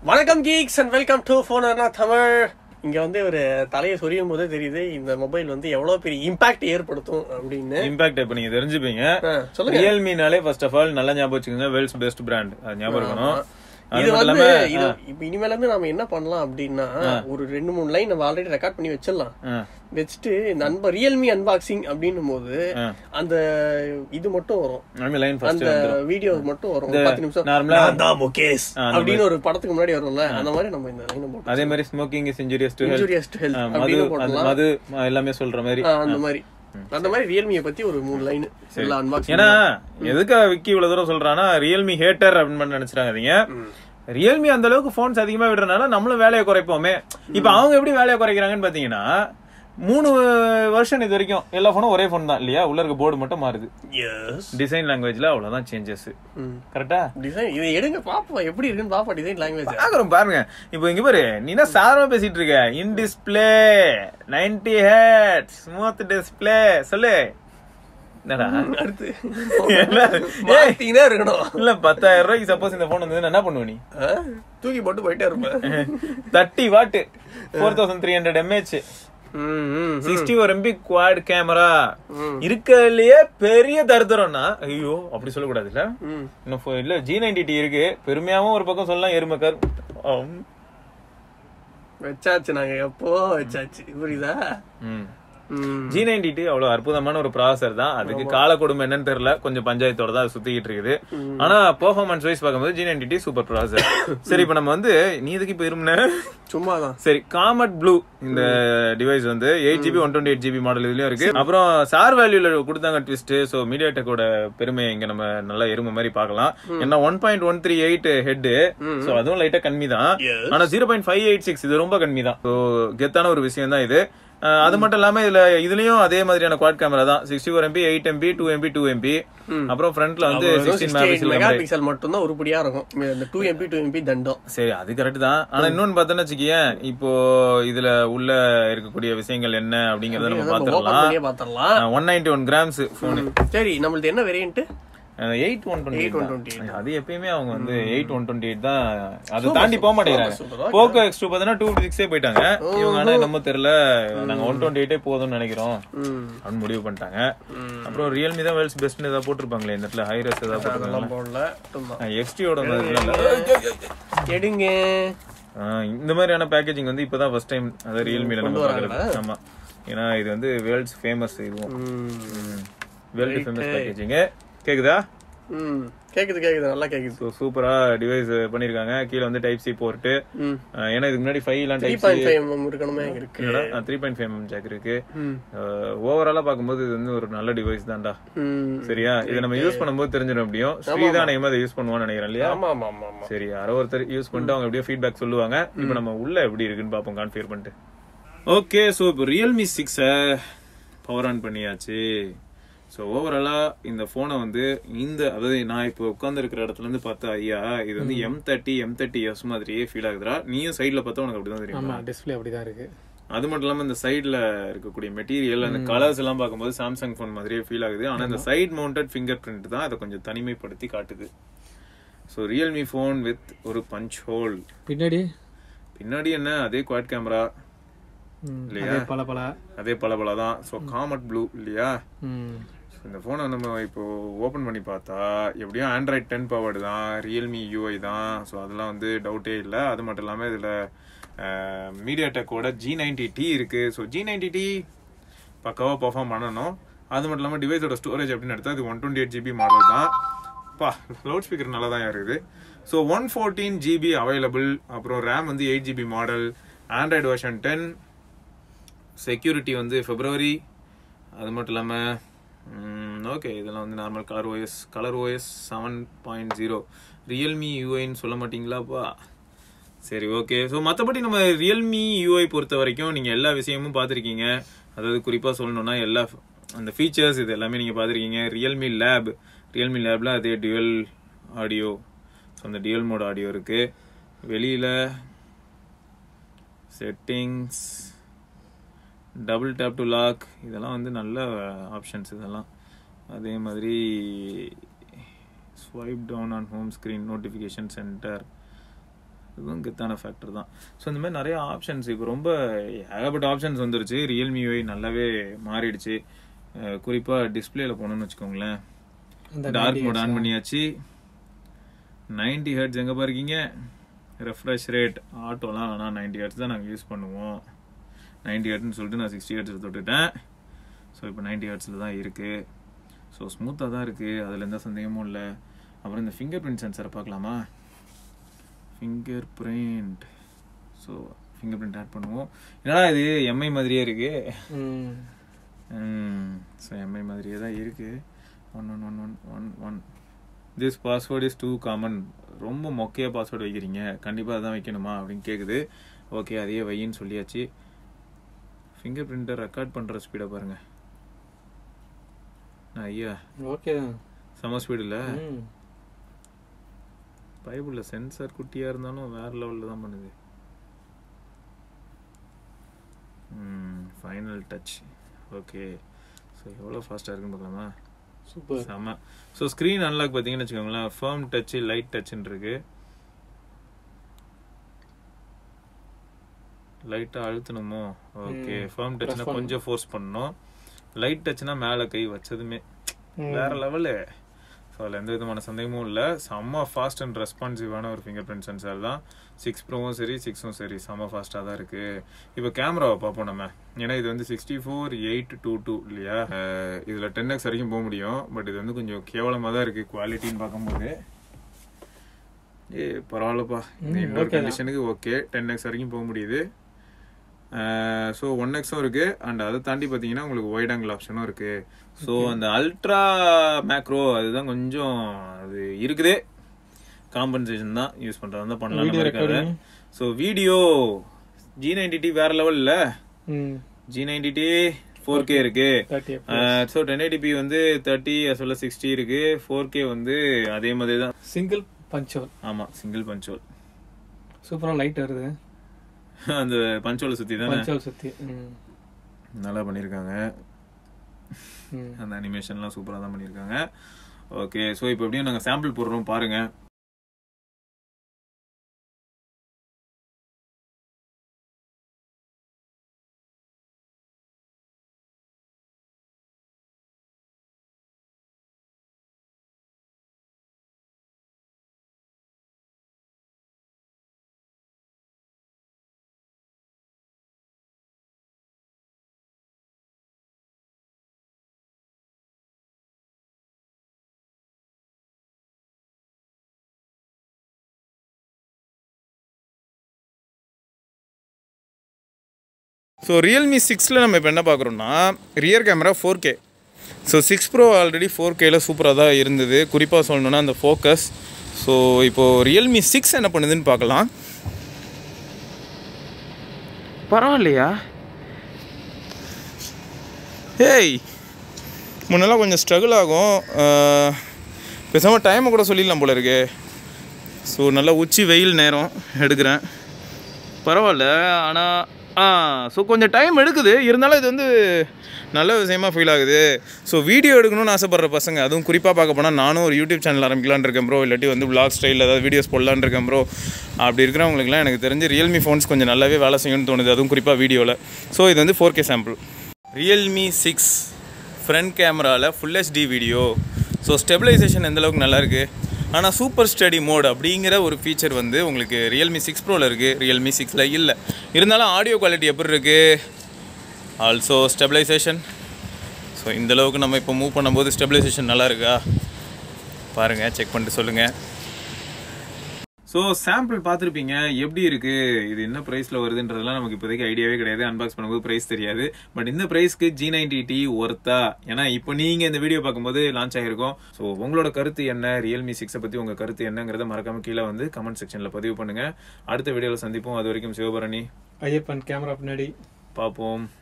வணக்கம் geeks and welcome to phone Tamil இங்க வந்து ஒரு தலையை சொரியும் போதே தெரியுது இந்த மொபைல் வந்து எவ்வளவு பெரிய இம்பாக்ட் ஏற்படுத்தும் அப்படின்னு இம்பாக்ட் இப்ப நீங்க தெரிஞ்சுப்பீங்க ஆ, சொல்லுங்க ரியல்மினாலே ஃபர்ஸ்ட் ஆஃப் ஆல் நல்லா ஞாபகம் வச்சுக்கோங்க வேர்ல்ட்ஸ் பெஸ்ட் பிராண்ட் அது ஞாபகம் இருக்கணும் அது இது மட்டும் வந்து இல்லாம இது இப்ப இனிமேல இருந்து நாம என்ன பண்ணலாம் அப்படின்னா ஒரு ரெண்டு மூணு லைன் நம்ம ஆல்ரெடி ரெக்கார்ட் பண்ணி வச்சிடலாம் ஆ, வச்சுட்டு இந்த அன்ப ரியல்மி அன்பாக்சிங் அப்படின்னும் போது ஆ. அந்த இது மட்டும் வரும் நம்ம லைன் ஃபர்ஸ்ட் அந்த வீடியோ மட்டும் வரும் ஒரு பத்து நிமிஷம் நார்மலா நான் தான் முகேஷ் ஆ, அந்த அப்படின்னு ஒரு படத்துக்கு முன்னாடி வரும்ல அந்த மாதிரி நம்ம இந்த லைன் போட்டோம் அதே மாதிரி smoking is injurious to health Injurious to health மது அப்படின்னு அது போடலாம் மது ஆ, எல்லாமே சொல்ற மாதிரி ஆ, அந்த மாதிரி அந்த மாதிரி ரியல்மியை பத்தி ஒரு மூணு லைன் எல்லாம் அன்பாக்சிங் ஏன்னா எதுக்காக விக்கி இவ்வளவு தூரம் சொல்றான்னா ரியல்மி ஹேட்டர் அப்படின்னு நினைச்சிட்டாங்க ரியல்மி அந்த அளவுக்கு போன்ஸ் அதிகமா விடுறதுனால நம்மளும் வேலையை குறைப்போமே இப்ப அவங்க எப்படி வேலையை குறைக்கிறாங்கன்னு பாத்தீங்கன்னா மூணு வருஷம் இது வரைக்கும் எல்லா போனும் ஒரே போன் தான் இல்லையா உள்ள இருக்க போர்டு மட்டும் மாறுது எஸ் டிசைன் லாங்குவேஜ்ல அவ்வளவுதான் சேஞ்சஸ் கரெக்டா டிசைன் இதை எடுங்க பாப்போம் எப்படி இருக்குன்னு பாப்பா டிசைன் லாங்குவேஜ் பாக்குறோம் பாருங்க இப்போ இங்க பாரு நீ என்ன சாதாரணமா பேசிட்டு இருக்க இன் டிஸ்பிளே 90 ஹெட் ஸ்மூத் டிஸ்பிளே சொல்லு என்னடா அடுத்து என்ன? மாத்தினே இருக்கணும் இல்ல பத்தாயிரம் ரூபாய்க்கு சப்போஸ் இந்த போன் வந்து என்ன பண்ணுவ நீ ஆ? தூக்கி போட்டு போயிட்டே இருப்பேன் thirty what four thousand three hundred M A H ம், ம், சிக்ஸ்டி ஒரு எம்பி குவாட் கேமரா ம். இருக்கலயே பெரிய தருதரம்னா ஐயோ அப்படி சொல்லக்கூடாதுல்ல ம். இன்னும் ஃபோ- இல்ல ஜி நைன்டி டி இருக்கு பெருமையாவும் ஒரு பக்கம் சொல்லலாம் எருமக்கார் ஆம். வச்சாச்சு நாங்க எப்போ வச்சாச்சு புரியுதா ம் ம். ஜி நைன்டி டி அவ்வளவு அற்புதமான ஒரு ப்ராசர் தான் அதுக்கு கால கொடுமை என்னன்னு தெரியல கொஞ்சம் பஞ்சாயத்தோட தான் அது சுத்திக்கிட்டு இருக்குது ஆனா பெர்ஃபார்மன்ஸ் வைஸ் பார்க்கும்போது G ninety T super processor சரி இப்ப நம்ம வந்து நீ எதுக்கு இப்ப இருமுன சும்மாதான் சரி காமட் ப்ளூ இந்த டிவைஸ் வந்து eight GB one twenty eight GB model இதுலயும் இருக்கு அப்புறம் சார் வேல்யூல கொடுத்தாங்க ட்விஸ்ட் சோ மீடியா டெக்கோட பெருமை இங்க நம்ம நல்லா எருமை மாதிரி பார்க்கலாம் ஏன்னா one point one three eight head so அதுவும் லைட்டா கம்மி தான் Yes. ஆனா zero point five eight six இது ரொம்ப கம்மி தான் ஸோ கெத்தான ஒரு விஷயம் தான் இது அஹ் அது மட்டும் இல்லாம இதுல இதுலயும் அதே மாதிரியான குவாட் கேமரா தான் sixty four MP eight MP two MP two MP அப்புறம் ஃப்ரண்ட்ல வந்து sixteen mega mega pixel pixel மட்டும் தான் உருப்படியா இருக்கும் இந்த டூ எம்பி டூ எம்பி தண்டம் சரி அது கரெக்ட் தான் ஆனா இன்னொன்னு பார்த்தோன்னு வச்சுக்கேன் இப்போ இதுல உள்ள இருக்கக்கூடிய விஷயங்கள் என்ன அப்படிங்கறத நம்ம ஓபன் பாத்துடலாம் பண்ணியே பாத்திரலாம் one ninety one grams phone சரி நம்மளுது என்ன வேரியன்ட் எயிட் ஒன் டுவெண்ட்டி 128 அது எப்பயுமே அவங்க வந்து எயிட் ஒன் டுவெண்ட்டி எயிட் தான் அதை தாண்டி போக மாட்டேங்கிறாங்க super, super. Poco X two பாத்தீங்கன்னா டூ சிக்ஸே போயிட்டாங்க இவங்க ஆனா என்னமோ தெரியல நாங்க ஒன் டுவெண்ட்டி எயிட்டே போதும்னு நினைக்கிறோம் ம் அப்படின்னு முடிவு பண்ணிட்டாங்க அப்புறம் ரியல்மி தான் வேல்ஸ் பெஸ்ட்னு ஏதாவது போட்டிருப்பாங்களே இந்த இடத்துல ஹைரஸ் ஏதாவது போட்டிருக்காங்க அதெல்லாம் போடல மட்டும்தான். எக்ஸ்டியோட எடுங்க இந்த மாதிரியான பேக்கேஜிங் வந்து இப்பதான் ஃபர்ஸ்ட் டைம் அதாவது ரியல்மில நம்ம பாக்குறது ஆமா ஏன்னா இது வந்து வேர்ல்ட்ஸ் ஃபேமஸ் இதுவும் ம். வேர்ல்டு ஃபேமஸ் பேக்கேஜிங் கேக்குதா ம் கேக்குது கேக்குது நல்லா கேக்குது ஸோ சூப்பரா டிவைஸ் பண்ணிருக்காங்க கீழே வந்து டைப் சி போர்ட்டு ம் ஏன்னா இதுக்கு முன்னாடி ஃபைவ் எல்லாம் three type point five M M இருக்கணுமே இருக்கு three point five M jack இருக்கு ம் ஓவராலா பார்க்கும்போது இது வந்து ஒரு நல்ல டிவைஸ் தான்டா ம் சரியா இதை நம்ம யூஸ் பண்ணும்போது தெரிஞ்சிடும் எப்படியும் ஸ்ரீதான் நேமா அதை யூஸ் பண்ணுவான்னு நினைக்கிறேன் இல்லையா ஆமா ஆமா ஆமா ஆமா சரி யாரோ ஒருத்தர் யூஸ் பண்ணிட்டு அவங்க எப்படியோ ஃபீட்பேக் சொல்லுவாங்க இப்போ நம்ம உள்ள எப்படி இருக்குன்னு பார்ப்போம் கான்ஃபிகர் பண்ணிட்டு ஓகே ஸோ இப்போ ரியல்மி சிக்ஸை பவர் ஆன் பண்ணியாச்சு ஸோ ஓவராலா இந்த ஃபோனை வந்து இந்த அதாவது நான் இப்போ உட்காந்துருக்கிற இடத்துல இருந்து பார்த்தா ஐயா இது வந்து M thirty M thirty S மாதிரியே ஃபீல் ஆகுதுடா நீயும் சைடில் பார்த்தா உனக்கு அப்படிதான் தெரியும் ஆமா டிஸ்பிளே அப்படிதான் இருக்கு அது மட்டும் இல்லாம இந்த சைடுல இருக்கக்கூடிய மெட்டீரியல் அந்த கலர்ஸ் எல்லாம் பார்க்கும்போது சாம்சங் ஃபோன் மாதிரியே ஃபீல் ஆகுது ஆனா இந்த சைடு மவுண்டட் ஃபிங்கர் பிரிண்ட் தான் அதை கொஞ்சம் தனிமைப்படுத்தி காட்டுது ஸோ ரியல்மி ஃபோன் வித் ஒரு பஞ்ச் ஹோல் பின்னாடி பின்னாடி என்ன அதே குவாட் கேமரா ம், இல்லையா? அதே பல பல அதே பல பல தான் ஸோ காமட் ப்ளூ இல்லையா ம், So, இந்த ஃபோனை நம்ம இப்போ ஓப்பன் பண்ணி பார்த்தா எப்படியும் ஆண்ட்ராய்ட் டென் பவர்டு தான் ரியல்மி யூஐ தான் ஸோ அதெல்லாம் வந்து டவுட்டே இல்லை அது மட்டும் இல்லாமல் இதில் மீடியா டெக்கோட ஜி நைன்டி டி இருக்கு ஸோ ஜி நைன்டி டி பக்காவாக பர்ஃபார்ம் பண்ணணும் அது மட்டும் இல்லாமல் டிவைஸோட ஸ்டோரேஜ் அப்படின்னு எடுத்தா அது one twenty eight GB model தான் பா லவுட் ஸ்பீக்கர் நல்லா தான் இருக்குது so one fourteen GB available அப்புறம் ரேம் வந்து eight GB model Android version ten security வந்து ஃபெப்ரவரி அது மட்டும் இல்லாமல் ஓகே இதெல்லாம் வந்து normal colour OS colour OS seven point zero Realme யூஐன்னு சொல்ல மாட்டீங்களாப்பா சரி ஓகே ஸோ மற்றபடி நம்ம ரியல்மி யூஐ பொறுத்த வரைக்கும் நீங்கள் எல்லா விஷயமும் பார்த்துருக்கீங்க அதாவது குறிப்பாக சொல்லணும்னா எல்லா அந்த ஃபீச்சர்ஸ் இது எல்லாமே நீங்கள் பார்த்துருக்கீங்க ரியல்மி லேப் ரியல்மி லேபில் அதே டியூவல் ஆடியோ ஸோ அந்த டியூவல் மோட் ஆடியோ இருக்குது வெளியில் settings double tap to lock இதெல்லாம் வந்து நல்ல ஆப்ஷன்ஸ் இதெல்லாம் அதே மாதிரி swipe down on home screen notification centre இதுவும் கெத்தான ஃபேக்டர் தான் ஸோ இந்த மாதிரி நிறைய ஆப்ஷன்ஸ் இப்போ ரொம்ப ஏகப்பட்ட ஆப்ஷன்ஸ் வந்துருச்சு ரியல்மி யூஐ நல்லாவே மாறிடுச்சு அஹ் குறிப்பா டிஸ்பிளேல போனோம்னு வச்சுக்கோங்களேன் அந்த டார்க் மோட் 90 ஆன் பண்ணியாச்சு 90 ஹெர்ட்ஸ் எங்க பாருக்கீங்க ரெஃப்ரெஷ் ரேட் ஆட்டோலாம் வேணாம் 90 ஹெர்ட்ஸ் தான் நாங்கள் யூஸ் பண்ணுவோம் 90 ஹெர்ட்ஸ்னு சொல்லிட்டு நான் சிக்ஸ்டி ஹெர்ட்ஸில் தொட்டுட்டேன் ஸோ இப்போ 90 ஹெர்ட்ஸில் தான் இருக்கு ஸோ ஸ்மூத்தாக தான் இருக்கு அதில் எந்த சந்தேகமும் இல்லை அப்புறம் இந்த ஃபிங்கர் பிரிண்ட் சென்சரை பார்க்கலாமா finger print so finger print add பண்ணுவோம் என்னடா இது எம்ஐ மாதிரியே இருக்கு ம். ஸோ எம்ஐ மாதிரியே தான் இருக்கு one one one one one one this password is too common ரொம்ப மொக்கையாக பாஸ்வேர்டு வைக்கிறீங்க கண்டிப்பாக அதான் வைக்கணுமா அப்படின்னு கேட்குது ஓகே அதையே வையின்னு சொல்லியாச்சு ஃபிங்கர் பிரிண்டை ரெக்கார்ட் பண்ணுற ஸ்பீடை பாருங்க நான் ஐயா ஓகே தான் செம ஸ்பீடு இல்லை ம். பைபிளில் சென்சார் குட்டியாக இருந்தாலும் வேற லெவலில் தான் பண்ணுது ஃபைனல் டச் ஓகே ஸோ எவ்வளோ ஃபாஸ்ட்டாக இருக்குன்னு பார்க்கலாமா சூப்பர் செம ஸோ ஸ்க்ரீன் அன்லாக் பார்த்தீங்கன்னு வச்சுக்கோங்களேன் ஃபர்ம் டச் லைட் டச்னு இருக்கு லைட்டாக அழுத்தணுமோ ஓகே ம். ஃபர்ம் Press டச்னா பண்ணணும். கொஞ்சம் ஃபோர்ஸ் பண்ணணும் லைட் டச்னா மேலே கை வச்சதுமே ம். வேற லெவலு ஸோ அதில் எந்த விதமான சந்தேகமும் இல்லை செம்ம ஃபாஸ்ட் அண்ட் ரெஸ்பான்சிவான ஒரு ஃபிங்கர் பிரிண்ட் சென்சார் தான் சிக்ஸ் ப்ரோவும் சரி சிக்ஸும் சரி செம்ம ஃபாஸ்ட்டாக தான் இருக்கு இப்போ கேமராவை பார்ப்போம் நம்ம ஏன்னா இது வந்து sixty four eight two two இல்லையா அஹ் இதுல டென் எக்ஸ் வரைக்கும் போக முடியும் பட் இது வந்து கொஞ்சம் கேவலமாக தான் இருக்கு குவாலிட்டின்னு பார்க்கும்போது ஏ பரவாயில்லப்பா இந்த ம், இன்டோர் okay தான். கண்டிஷனுக்கு ஓகே டென் எக்ஸ் வரைக்கும் போக முடியுது ஸோ ஒன் எக்ஸும் இருக்கு அண்ட் அதை தாண்டி பார்த்தீங்கன்னா உங்களுக்கு ஒயிட் ஆங்கிள் ஆப்ஷனும் இருக்கு ஸோ அந்த அல்ட்ரா மேக்ரோ அதுதான் கொஞ்சம் அது இருக்குது காம்பன்சேஷன் தான் யூஸ் பண்றது தான் பண்ணலாம் Video இருக்காது recording. So video G ninety T வேற லெவல் இல்ல ம். G ninety T four K இருக்கு 30 FPS. ஸோ டென் எயிட்டி வந்து தேர்ட்டி as well as சிக்ஸ்டி இருக்கு ஃபோர் கே வந்து அதே மாதிரி தான் சிங்கிள் பஞ்சோல் ஆமா சிங்கிள் பஞ்சோல் சூப்பரா லைட் வருது அந்த பஞ்சோலை சுத்தி தானே பஞ்சோல் சுத்தி ம். நல்லா பண்ணியிருக்காங்க ம். அந்த அனிமேஷன்லாம் சூப்பராக தான் பண்ணியிருக்காங்க ஓகே ஸோ இப்போ எப்படியும் நாங்கள் சாம்பிள் போடுறோம் பாருங்க ஸோ ரியல்மி சிக்ஸில் நம்ம இப்போ என்ன பார்க்குறோம்னா rear camera four K so six pro already four கேல சூப்பராக தான் இருந்தது குறிப்பாக சொல்லணும்னா அந்த ஃபோக்கஸ் ஸோ இப்போது ரியல்மி சிக்ஸ் என்ன பண்ணுதுன்னு பார்க்கலாம் பரவாயில்லையா ஏய் முன்னெல்லாம் கொஞ்சம் ஸ்ட்ரகிள் ஆகும் அஹ், பேசாமல் டைமை கூட சொல்லிடலாம் போல இருக்கு ஸோ நல்லா உச்சி வெயில் நேரம் எடுக்கிறேன் பரவாயில்ல ஆனால் ஆ ஸோ கொஞ்சம் டைம் எடுக்குது இருந்தாலும் இது வந்து நல்ல விஷயமா ஃபீல் ஆகுது ஸோ வீடியோ எடுக்கணும்னு ஆசைப்படுற பசங்க அதுவும் குறிப்பாக பார்க்க போனால் நானும் ஒரு யூடியூப் சேனல் ஆரம்பிக்கலான்னு இருக்கேன் ப்ரோ இல்லாட்டி வந்து vlog ஸ்டைலில் ஏதாவது வீடியோஸ் போடலான்னு இருக்கேன் ப்ரோ அப்படி இருக்கிறவங்களுக்குலாம் எனக்கு தெரிஞ்சு ரியல்மி ஃபோன்ஸ் கொஞ்சம் நல்லாவே வேலை செய்யும்னு தோணுது அதுவும் குறிப்பாக வீடியோவில் ஸோ இது வந்து four K sample Realme six front கேமராவில் full HD video so stabilisation எந்த அளவுக்கு நல்லா இருக்கு ஆனால் சூப்பர் ஸ்டடி மோட் அப்படிங்கிற ஒரு ஃபீச்சர் வந்து உங்களுக்கு ரியல்மி சிக்ஸ் ப்ரோவில் இருக்குது ரியல்மி சிக்ஸில் இல்லை இருந்தாலும் ஆடியோ குவாலிட்டி எப்படி இருக்குது ஆல்சோ ஸ்டெபிலைசேஷன் ஸோ இந்த அளவுக்கு நம்ம இப்போ மூவ் பண்ணும்போது ஸ்டெபிலைசேஷன் நல்லா இருக்கா பாருங்கள் செக் பண்ணிட்டு சொல்லுங்கள் ஸோ சாம்பிள் பார்த்துருப்பீங்க எப்படி இருக்கு இது என்ன ப்ரைஸில் வருதுன்றதெல்லாம் நமக்கு இப்போதைக்கு ஐடியாவே கிடையாது அன்பாக்ஸ் பண்ணும்போது ப்ரைஸ் தெரியாது பட் இந்த ப்ரைஸ்க்கு ஜி நைன்டி டி ஒர்த்தா ஏன்னா இப்போ நீங்கள் இந்த வீடியோ பார்க்கும்போது லான்ச் ஆகிருக்கும் ஸோ உங்களோட கருத்து என்ன ரியல்மி சிக்ஸை பற்றி உங்கள் கருத்து என்னங்கிறத மறக்காம கீழே வந்து கமெண்ட் செக்ஷனில் பதிவு பண்ணுங்க அடுத்த வீடியோவில் சந்திப்போம் அது வரைக்கும் சிவபரணி ஐயப்பன் கேமரா பின்னாடி பார்ப்போம்